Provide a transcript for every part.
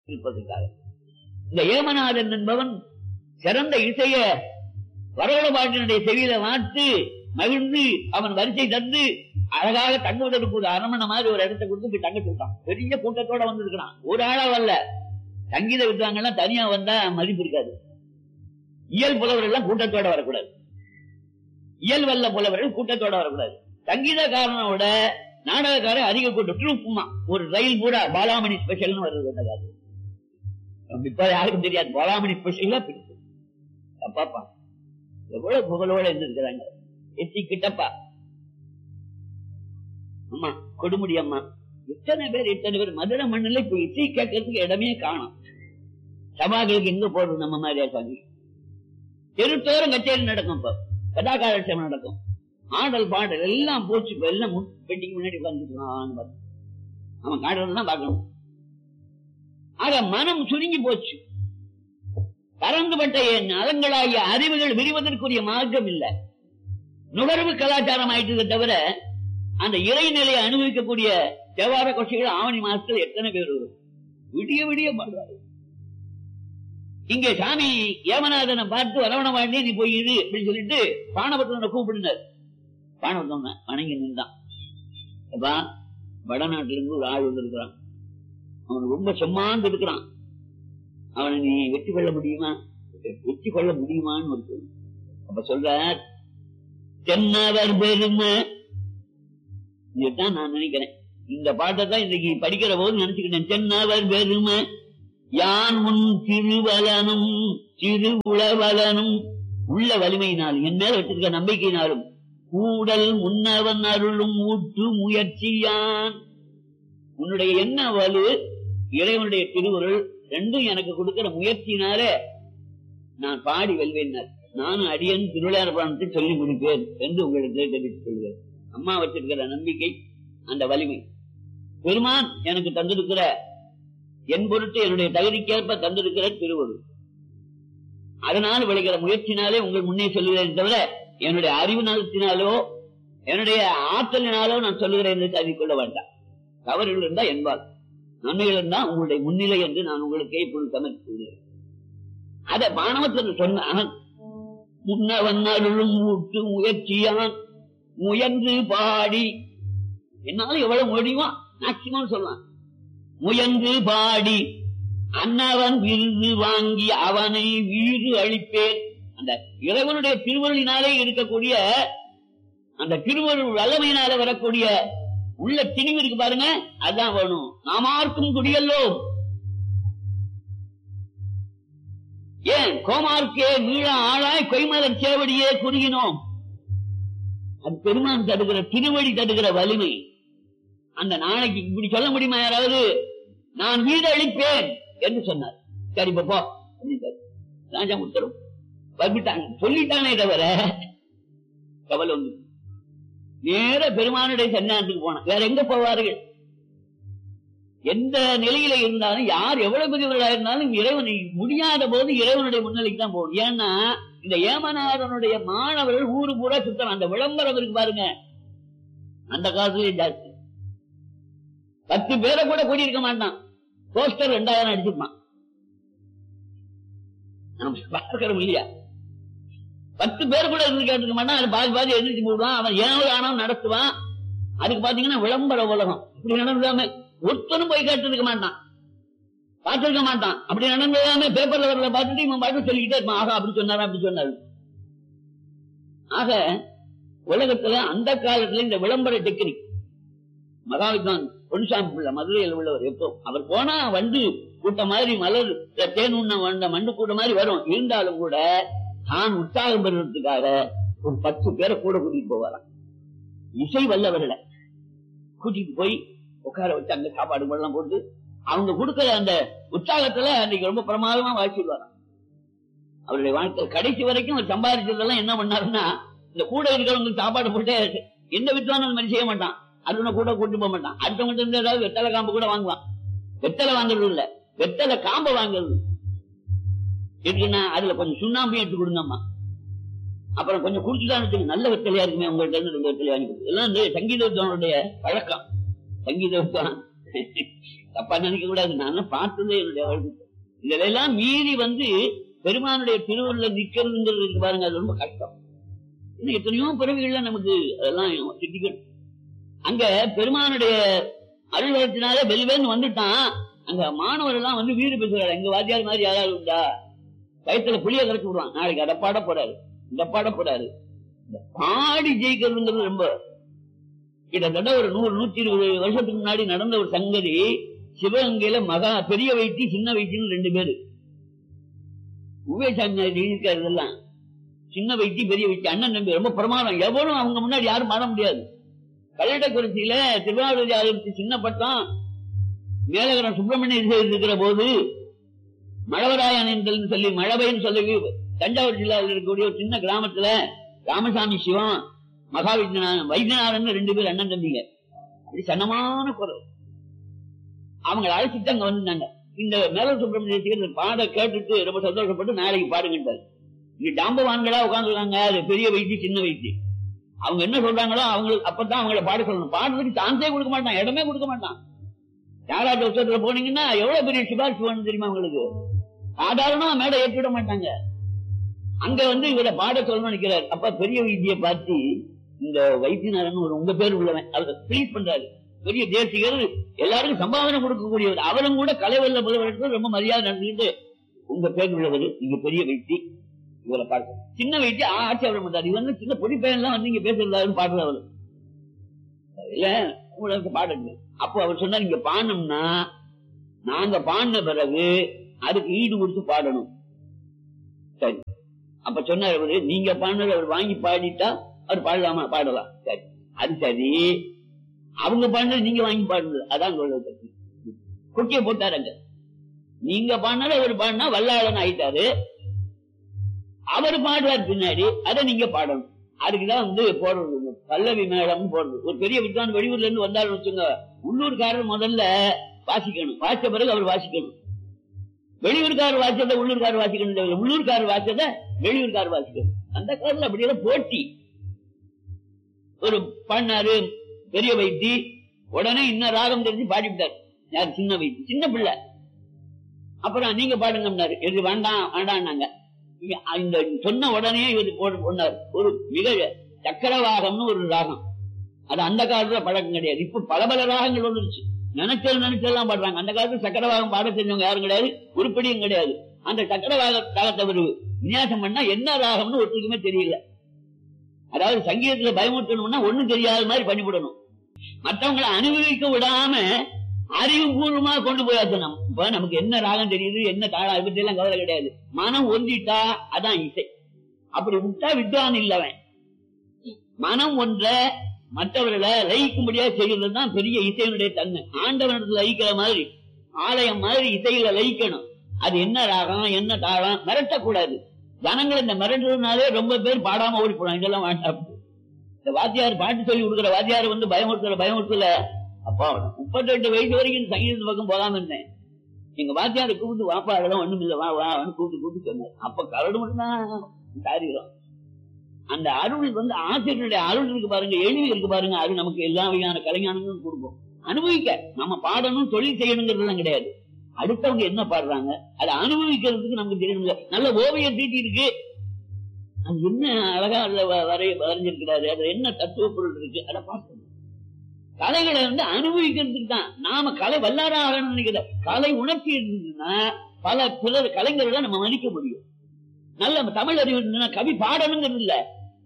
இருப்பதற்காக இந்த ஏமநாதன் என்பவன் சிறந்த இசைய வரவழ பாட்டினுடைய செவியில மாட்டு மகிழ்ந்து அவன் வரிசை தந்து அழகாக தங்குவதற்கு ஒரு அரமணை மாதிரி ஒரு இடத்தை கொடுத்து போய் தங்க சொல்லிட்டான் பெரிய கூட்டத்தோட வந்திருக்கிறான் ஒரு ஆளா வரல சங்கீத வித்வாங்கெல்லாம் தனியா வந்தா மதிப்பு இருக்காது இயல் புலவர் எல்லாம் கூட்டத்தோட வரக்கூடாது இயல் வல்ல புலவர்கள் கூட்டத்தோட வரக்கூடாது சங்கீதக்காரனோட நாடகக்காரன் அதிக கூட்டம் ட்ரூப்புமா ஒரு ரயில் பூரா பாலாமணி ஸ்பெஷல்னு வருது அந்த காலத்துல இப்ப யாருக்கும் தெரியாது பாலாமணி ஸ்பெஷல் பிடிக்கும் தப்பாப்பா எவ்வளவு புகழோட இருந்திருக்கிறாங்க எத்தி கிட்டப்பா அம்மா கொடுமுடி அம்மா எத்தனை பேர் எத்தனை பேர் மதுரை மண்ணில் இப்ப இசை கேட்கறதுக்கு இடமே காணும் சபாக்களுக்கு எங்க போடுறது நம்ம மாதிரியா சாமி தெருத்தோறும் கச்சேரி நடக்கும் இப்ப கதாகாலட்சேபம் நடக்கும் ஆடல் பாடல் எல்லாம் போச்சு இப்ப எல்லாம் பெட்டிக்கு முன்னாடி உட்கார்ந்துட்டு அவன் காடுறதுதான் பார்க்கணும் ஆக மனம் சுருங்கி போச்சு பறந்துபட்ட என் நலங்களாகிய அறிவுகள் விரிவதற்குரிய மார்க்கம் இல்ல நுகர்வு கலாச்சாரம் ஆயிட்டதை தவிர அந்த இறைநிலையை அனுபவிக்கக்கூடிய தேவார கொஷைகள் ஆவணி மாசத்துல எத்தனை பேர் வரும் விடிய விடிய பண்றாரு இங்க சாமி ஏமநாதனை பார்த்து வரவண வாண்டி நீ போய் இரு அப்படின்னு சொல்லிட்டு பானபத்திரனை கூப்பிடுனார் பானபத்திரன் வணங்கி நின்றான் அப்பா வடநாட்டுல இருந்து ஒரு ஆள் வந்திருக்கிறான் அவன் ரொம்ப செம்மாந்து இருக்கிறான் அவனை நீ வெற்றி கொள்ள முடியுமா வெற்றி கொள்ள முடியுமான்னு ஒரு கேள்வி. அப்ப சொல்ற தென்னவர் பெருமை இதுதான் நான் நினைக்கிறேன் இந்த பாட்டை தான் இன்னைக்கு படிக்கிற போது நினைச்சுக்கிட்டேன் தென்னவர் பெருமை யான் முன் திருவலனும் திரு உளவலனும் உள்ள வலிமையினால் என் மேல வச்சிருக்க நம்பிக்கையினாலும் கூடல் முன்னவன் அருளும் ஊட்டு முயற்சியான் உன்னுடைய என்ன வலு இறைவனுடைய திருவுருள் ரெண்டும் எனக்கு கொடுக்கிற முயற்சியினாலே நான் பாடி வெல்வேன் நானும் அடியன் திருவிளையாடப்படத்தை சொல்லி முடிப்பேன் என்று உங்களுக்கு தெரிவித்துக் கொள்கிறேன் அம்மா வச்சிருக்கிற நம்பிக்கை அந்த வலிமை பெருமான் எனக்கு தந்திருக்கிற என் பொருட்டு என்னுடைய தகுதிக்கேற்ப தந்திருக்கிற திருவருள் அதனால் விளைகிற முயற்சினாலே உங்கள் முன்னே சொல்லுகிறேன் தவிர என்னுடைய அறிவு நலத்தினாலோ என்னுடைய ஆற்றலினாலோ நான் சொல்லுகிறேன் என்று கருதிக்கொள்ள வேண்டாம் தவறுகள் இருந்தா என்பால் நன்மைகள் இருந்தா உங்களுடைய முன்னிலை என்று நான் உங்களுக்கு இப்பொழுது சமர்ப்பிக்கிறேன் அத பானவத்தில் சொன்ன முன்னவன் அருளும் ஊட்டு முயற்சியான் முயன்று பாடி என்னால எவ்வளவு முடியுமோ மேக்சிமம் சொல்லலாம் முயன்று பாடி அன்னவன் விருது வாங்கி அவனை வீடு அளிப்பேன் அந்த இறைவனுடைய திருவருளினாலே இருக்கக்கூடிய அந்த திருவருள் வல்லமையினால வரக்கூடிய உள்ள திணிவு இருக்கு பாருங்க அதான் வேணும் நாமார்க்கும் குடியல்லோ ஏன் கோமார்க்கே மீள ஆளாய் கொய்மலர் சேவடியே குறுகினோம் அது பெருமான் தடுக்கிற திருவடி தடுக்கிற வலிமை அந்த நாளைக்கு இப்படி சொல்ல முடியுமா யாராவது நான் வீடு அளிப்பேன் என்று சொன்னார் சரி இப்ப போ அப்படின்ட்டாரு. ராஜா உத்தரவு வந்துட்டாங்க சொல்லிட்டானே தவிர கவலை வந்து நேர பெருமானுடைய சன்னிதானத்துக்கு போனான் வேற எங்க போவார்கள் எந்த நிலையில இருந்தாலும் யார் எவ்வளவு பெரியவர்களா இருந்தாலும் இறைவனை முடியாத போது இறைவனுடைய முன்னிலைக்கு தான் போகணும் ஏன்னா இந்த ஏமநாதனுடைய மாணவர்கள் ஊரு பூரா சுத்தம் அந்த விளம்பரம் இருக்கு பாருங்க அந்த காலத்திலேயே ஜாஸ்தி பத்து பேரை கூட கூட்டியிருக்க மாட்டான் போஸ்டர் ரெண்டாயிரம் அடிச்சிருப்பான் நம்ம பார்க்கிறோம் இல்லையா பத்து பேர் கூட இருந்து கேட்டுக்க மாட்டான் அது பாதி பாதி எழுந்திரிச்சு போடுவான் அவன் ஏழு ஆனாலும் நடத்துவான் அதுக்கு பாத்தீங்கன்னா விளம்பர உலகம் இப்படி நடந்தாம ஒருத்தனும் போய் கேட்டிருக்க மாட்டான் பார்த்திருக்க மாட்டான் அப்படி நடந்ததாமே பேப்பர்ல வரல பார்த்துட்டு இவன் பாட்டு சொல்லிக்கிட்டே இருப்பான் ஆகா அப்படி சொன்னாரு அப்படி சொன்னாரு ஆக உலகத்துல அந்த காலத்துல இந்த விளம்பர டெக்னிக் மகாவித்வான் பொன்சாமி பிள்ளை மதுரையில் உள்ளவர் எப்போ அவர் போனா வண்டு கூட்டம் மாதிரி மலர் தேன் உண்ண வந்த மண்டு கூட்டம் மாதிரி வரும் இருந்தாலும் கூட தான் உற்சாகம் பெறுவதற்காக ஒரு பத்து பேரை கூட கூட்டிட்டு போவாராம் இசை வல்லவர்களை கூட்டிட்டு போய் உட்கார வச்சு அங்க சாப்பாடு எல்லாம் போட்டு அவங்க கொடுக்கிற அந்த உற்சாகத்துல அன்னைக்கு ரொம்ப பிரமாதமா வாசிடுவாராம் அவருடைய வாழ்க்கை கடைசி வரைக்கும் அவர் சம்பாதிச்சதெல்லாம் என்ன பண்ணாருன்னா இந்த கூட இருக்கிறவங்களுக்கு சாப்பாடு போட்டு எந்த வித்வானும் அந்த மாதிரி செய்ய மாட்டான் அருணை கூட கூட்டு போக மாட்டான் அடுத்தவங்க இருந்து ஏதாவது வெத்தலை காம்பு கூட வாங்குவான் வெத்தலை வாங்குறது இல்ல வெத்தலை காம்பை வாங்குறது எப்படின்னா அதுல கொஞ்சம் சுண்ணாம்பையும் எடுத்து கொடுங்கம்மா அப்புறம் கொஞ்சம் குடிச்சுதான் வச்சுக்க நல்ல வெத்தலையா இருக்குமே உங்கள்ட்ட இருந்து ரெண்டு வெத்தலை வாங்கி கொடுத்து எல்லாம் இந்த சங்கீத வித்வானுடைய பழக்கம் சங்கீத வித்வான் தப்பா நினைக்க கூடாது நான் பார்த்ததே என்னுடைய வாழ்க்கை இதெல்லாம் மீறி வந்து பெருமானுடைய திருவுள்ள நிக்கிறதுங்கிறது இருக்கு பாருங்க அது ரொம்ப கஷ்டம் இன்னும் எத்தனையோ பிறவிகள்ல நமக்கு அதெல்லாம் சிட்டிக்கணும் அங்க பெருமானுடைய அருள்வரத்தினால வெல்வேன்னு வந்துட்டான் அங்க மாணவர் எல்லாம் வந்து வீடு பேசுறாரு எங்க வாத்தியார் மாதிரி யாராவது உண்டா வயசுல புளிய கரைச்சு விடுவான் நாளைக்கு அதை பாட போறாரு இந்த பாட போறாரு இந்த பாடி ஜெயிக்கிறதுங்கிறது ரொம்ப கிட்டத்தட்ட ஒரு நூறு நூத்தி இருபது வருஷத்துக்கு முன்னாடி நடந்த ஒரு சங்கதி சிவகங்கையில மகா பெரிய வைத்தி சின்ன வைத்தின்னு ரெண்டு பேரு உவேசாமி எழுதியிருக்காரு இதெல்லாம் சின்ன வைத்தி பெரிய வைத்தி அண்ணன் தம்பி ரொம்ப பிரமாதம் எவனும் அவங்க முன்னாடி யாரும் பாட முடியாது கல்லடக்குறிச்சியில திருவாரூர் ஆதிபத்தி சின்ன பட்டம் மேலகரம் சுப்பிரமணிய இருக்கிற போது மழவராயன் என்று சொல்லி மழவைன்னு சொல்லி தஞ்சாவூர் ஜில்லாவில் இருக்கக்கூடிய ஒரு சின்ன கிராமத்துல ராமசாமி சிவம் மகா வைத்தியநாதன் வைத்தியநாதன் ரெண்டு பேர் அண்ணன் தம்பிங்க அப்படி சன்னமான குரல் அவங்க அழைச்சிட்டு அங்க வந்திருந்தாங்க இந்த மேல சுப்பிரமணிய பாட கேட்டுட்டு ரொம்ப சந்தோஷப்பட்டு நாளைக்கு பாடுங்கன்றாரு இங்க ஜாம்பவான்களா உட்காந்துருக்காங்க அது பெரிய வைத்தி சின்ன வைத்தி அவங்க என்ன சொல்றாங்களோ அவங்களுக்கு அப்பதான் அவங்கள பாட சொல்லணும் பாடுறதுக்கு சான்ஸே கொடுக்க மாட்டான் இடமே கொடுக்க மாட்டான் யாராவது உற்சவத்துல போனீங்கன்னா எவ்வளவு பெரிய சிபாரிசு வேணும் தெரியுமா உங்களுக்கு சாதாரணமா மேடை ஏற்றிவிட மாட்டாங்க அங்க வந்து இவரை பாட சொல்லணும்னு நினைக்கிறார் அப்ப பெரிய வைத்திய பார்த்து இந்த வைத்தியநாதன் ஒரு உங்க பேர் உள்ளவன் அதை ப்ளீஸ் பண்றாரு பெரிய தேசிகர் எல்லாருக்கும் சம்பாதனை கொடுக்கக்கூடியவர் அவரும் கூட கலைவல்ல முதல்வருக்கு ரொம்ப மரியாதை நடந்துக்கிட்டு உங்க பேர் உள்ளவர் நீங்க பெரிய வைத்தி இவரை பாடு சின்ன வைத்தி ஆட்சி அவர் மாட்டார் இவன் வந்து சின்ன பொடி பையன் எல்லாம் வந்து இங்க பேசுறதாரு பாடுறவர் இல்ல உங்களுக்கு பாடுங்க அப்போ அவர் சொன்னார் இங்க பாடணும்னா நாங்க பாடின பிறகு அதுக்கு ஈடு கொடுத்து பாடணும் சரி அப்ப சொன்னார் அவரு நீங்க பாடினது அவர் வாங்கி பாடிட்டா அவர் பாடலாமா பாடலாம் சரி அது சரி அவங்க பாடினது நீங்க வாங்கி பாடுறது அதான் சொல்றது குட்டிய போட்டாருங்க நீங்க பாடினது அவர் பாடினா வல்லாளன் ஆயிட்டாரு அவர் பாடுறார் பின்னாடி அதை நீங்க பாடணும் அதுக்குதான் வந்து போடுறது பல்லவி மேளம் போடுறது ஒரு பெரிய வித்வான் வெளியூர்ல இருந்து வந்தாலும் வச்சுங்க உள்ளூர்காரர் முதல்ல வாசிக்கணும் வாசிச்ச பிறகு அவர் வாசிக்கணும் வெளியூர்காரர் வாசிச்சதை உள்ளூர்காரர் வாசிக்கணும் தேவையில்லை. உள்ளூர்காரர் வாசிச்சதை வெளியூர்காரர் வாசிக்கணும் அந்த காலத்துல அப்படியெல்லாம் போட்டி ஒரு பண்ணாரு பெரிய வைத்தி உடனே இன்னும் ராகம் தெரிஞ்சு பாடிவிட்டார் யார் சின்ன வைத்தி சின்ன பிள்ளை அப்புறம் நீங்க பாடுங்கன்னாரு இது வேண்டாம் வேண்டாம்னாங்க இங்க இந்த சொன்ன உடனே இவர் போட்டு போனார் ஒரு மிக சக்கரவாகம்னு ஒரு ராகம் அது அந்த காலத்துல பழக்கம் கிடையாது இப்ப பல பல ராகங்கள் வந்துருச்சு நினைச்சது நினைச்சதெல்லாம் பாடுறாங்க அந்த காலத்துல சக்கரவாகம் பாட தெரிஞ்சவங்க யாரும் கிடையாது உருப்படியும் கிடையாது அந்த சக்கரவாக ராகத்தை ஒரு விநியாசம் பண்ணா என்ன ராகம்னு ஒருத்தருக்குமே தெரியல அதாவது சங்கீதத்துல பயமுறுத்தணும்னா ஒண்ணும் தெரியாத மாதிரி பண்ணிவிடணும் மற்றவங்களை அனுபவிக்க விடாம அறிவுபூர்வமா கொண்டு போயாச்சணும் இப்ப நமக்கு என்ன ராகம் தெரியுது என்ன தாளம் அதை பத்தி எல்லாம் கவலை கிடையாது மனம் ஒன்றிட்டா அதான் இசை அப்படி விட்டா வித்வான் இல்லவன் மனம் ஒன்ற மற்றவர்களை லயிக்கும்படியா செய்யறது தான் பெரிய இசையினுடைய தன்மை ஆண்டவனத்துல லயிக்கிற மாதிரி ஆலயம் மாதிரி இசையில லயிக்கணும் அது என்ன ராகம் என்ன தாளம் மிரட்டக்கூடாது ஜனங்கள் இந்த மிரட்டுறதுனாலே ரொம்ப பேர் பாடாம ஓடி போனாங்க இதெல்லாம் வேண்டாம் இந்த வாத்தியார் பாட்டு சொல்லி கொடுக்குற வாத்தியார் வந்து பயமுறுத்தல பயமுறுத்தல அப்பா முப்பத்தெட்டு வயசு வரைக்கும் இந்த சங்கீத பக்கம் போகாம இருந்தேன் எங்க வாத்தியாரை கூப்பிட்டு வாப்பா அதெல்லாம் ஒண்ணும் இல்ல வா வா கூப்பிட்டு கூப்பிட்டு சொன்னேன் அப்ப கரடு மட்டும் தான் காரியம் அந்த அருள் வந்து ஆசிரியருடைய அருள் இருக்கு பாருங்க எளிவு இருக்கு பாருங்க அது நமக்கு எல்லா வகையான கலைஞானங்களும் கொடுக்கும் அனுபவிக்க நம்ம பாடணும் தொழில் செய்யணுங்கிறதுலாம் கிடையாது அடுத்தவங்க என்ன பாடுறாங்க அதை அனுபவிக்கிறதுக்கு நமக்கு தெரியணுங்க நல்ல ஓவியம் தீட்டி இருக்கு அது என்ன அழகா அதுல வ- வரைய வரைஞ்சிருக்கிறாரு அதுல என்ன தத்துவ பொருள் இருக்கு அதை பார்க்கணும் கலைகளை வந்து அனுபவிக்கிறதுக்கு தான் நாம கலை வல்லாரா ஆகணும்னு நினைக்கிற கலை உணர்ச்சி இருந்ததுன்னா பல பிறர் கலைஞர்களை நம்ம மதிக்க முடியும் நல்ல தமிழ் அறிவு இருந்ததுன்னா கவி பாடணுங்கிறது இல்ல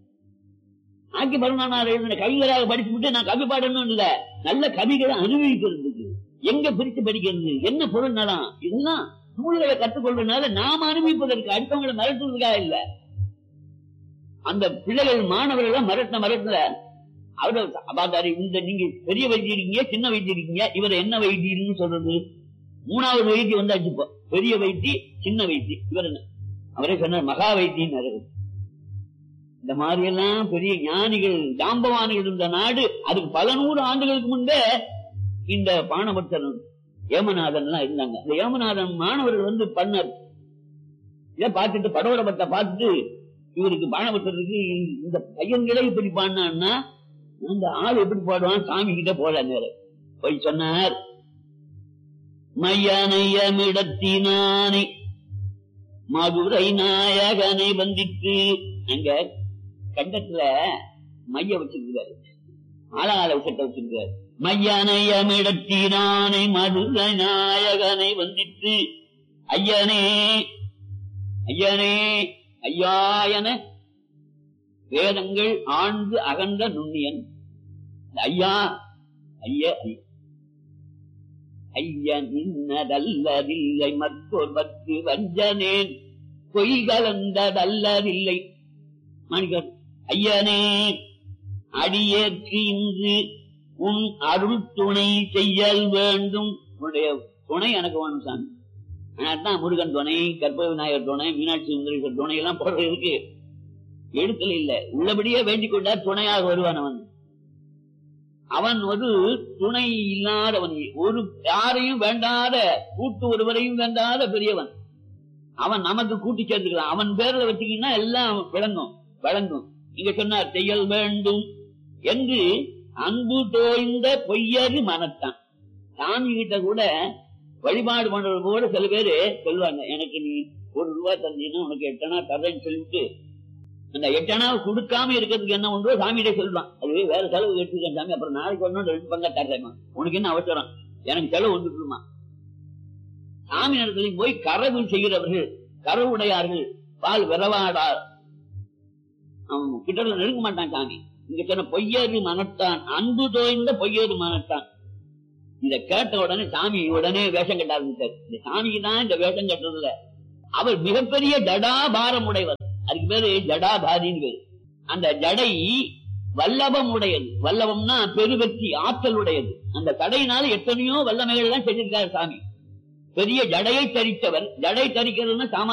ஆக்கி பருமானார் எழுதின கவிகளாக படிச்சு விட்டு நான் கவி பாடணும் இல்ல நல்ல கவிகளை அனுபவிக்கிறதுக்கு எங்க பிரித்து படிக்கிறது என்ன பொருள் நலம் இதெல்லாம் நூல்களை கற்றுக்கொள்றதுனால நாம அனுபவிப்பதற்கு அடுத்தவங்களை மிரட்டுறதுக்காக இல்ல அந்த பிள்ளைகள் மாணவர்கள் எல்லாம் மிரட்டின மிரட்டல அவரு அபாதாரி இந்த நீங்க பெரிய வைத்தியிருக்கீங்க சின்ன வைத்தியிருக்கீங்க இவர் என்ன வைத்தியர்னு சொல்றது மூணாவது வைத்தியம் வந்தாச்சு இப்போ பெரிய வைத்தி சின்ன வைத்தி இவர் என்ன அவரே சொன்னார் மகா வைத்தியன் இந்த மாதிரி எல்லாம் பெரிய ஞானிகள் ஜாம்பவான்கள் இருந்த நாடு அதுக்கு பல நூறு ஆண்டுகளுக்கு முன்பே இந்த பானபக்தன் ஏமநாதன் எல்லாம் இருந்தாங்க இந்த ஏமநாதன் மாணவர்கள் வந்து பண்ணார் இதை பார்த்துட்டு படவரபத்தை பார்த்துட்டு இவருக்கு பானபக்தருக்கு இந்த பையன்களே இப்படி பாடினான்னா அந்த ஆள் எப்படி பாடுவான் சாமி கிட்ட போல நேரம் போய் சொன்னார் மையனையமிடத்தினானை மதுரை நாயகனை வந்தித்து அங்க கண்டத்துல மைய வச்சிருக்கிறாரு ஆளாள விஷத்தை வச்சிருக்கிறார் மையனையமிடத்தினானை மதுரை நாயகனை வந்தித்து ஐயனே ஐயனே ஐயா என வேதங்கள் ஆழ்ந்து அகன்ற நுண்ணியன் இந்த ஐயா ஐய ஐய. ஐயன் இன்னதல்லதில்லை மற்றொரு பத்து வஞ்சனேன் பொய் கலந்ததல்லதில்லை மாணிக்கர் ஐயனே அடியேற்கு இன்று உன் அருள் துணை செய்யல் வேண்டும் உன்னுடைய துணை எனக்கு வேணும் சாமி தான் முருகன் துணை கற்பக விநாயகர் துணை மீனாட்சி சுந்தரேஸ்வர் துணை எல்லாம் போடுறது இருக்கு எழுத்துல இல்ல உள்ளபடியே வேண்டிக் கொண்டார் துணையாக வருவான் அவன் அவன் ஒரு துணை இல்லாதவன் ஒரு யாரையும் வேண்டாத கூட்டு ஒருவரையும் வேண்டாத பெரியவன் அவன் நமக்கு கூட்டி சேர்த்துக்கலாம் அவன் பேர்ல வச்சுக்கிங்கன்னா எல்லாம் விளங்கும் வழங்கும் இங்க சொன்னார் செய்யல் வேண்டும் என்று அன்பு தோய்ந்த பொய்யரு மனத்தான் சாமி கிட்ட கூட வழிபாடு பண்றது கூட சில பேரு சொல்லுவாங்க எனக்கு நீ ஒரு ரூபாய் தந்தீங்கன்னா உனக்கு எட்டனா தரேன்னு சொல்லிட்டு அந்த எட்டனாவை கொடுக்காம இருக்கிறதுக்கு என்ன ஒன்றோ சாமியிட சொல்லுவான் அது வேற செலவு எடுத்துக்கேன் சாமி அப்புறம் நாளைக்கு ஒன்னும் ரெண்டு பங்கா தர்றேமா உனக்கு என்ன அவசரம் எனக்கு செலவு வந்துட்டுமா சாமி இடத்துலையும் போய் கரவு செய்கிறவர்கள் கரவுடையார்கள் பால் விரவாடார் அவன் கிட்ட நெருங்க மாட்டான் சாமி இங்க சொன்ன பொய்யரு மனத்தான் அன்பு தோய்ந்த பொய்யரு மனத்தான் இத கேட்ட உடனே சாமி உடனே வேஷம் கட்ட ஆரம்பிச்சார் இந்த சாமிக்கு தான் இந்த வேஷம் கட்டுறதுல அவர் மிகப்பெரிய ஜடாபாரம் உடையவர் அதுக்கு பேரு ஜடாபாதின்னு பேரு அந்த ஜடை வல்லபம் உடையது வல்லபம்னா பெருவெற்றி ஆற்றல் உடையது அந்த தடையினால எத்தனையோ வல்லமைகள் தான் செஞ்சிருக்காரு சாமி பெரிய ஜடையை தரித்தவர் ஜடை தரிக்கிறதுன்னா சாமானிய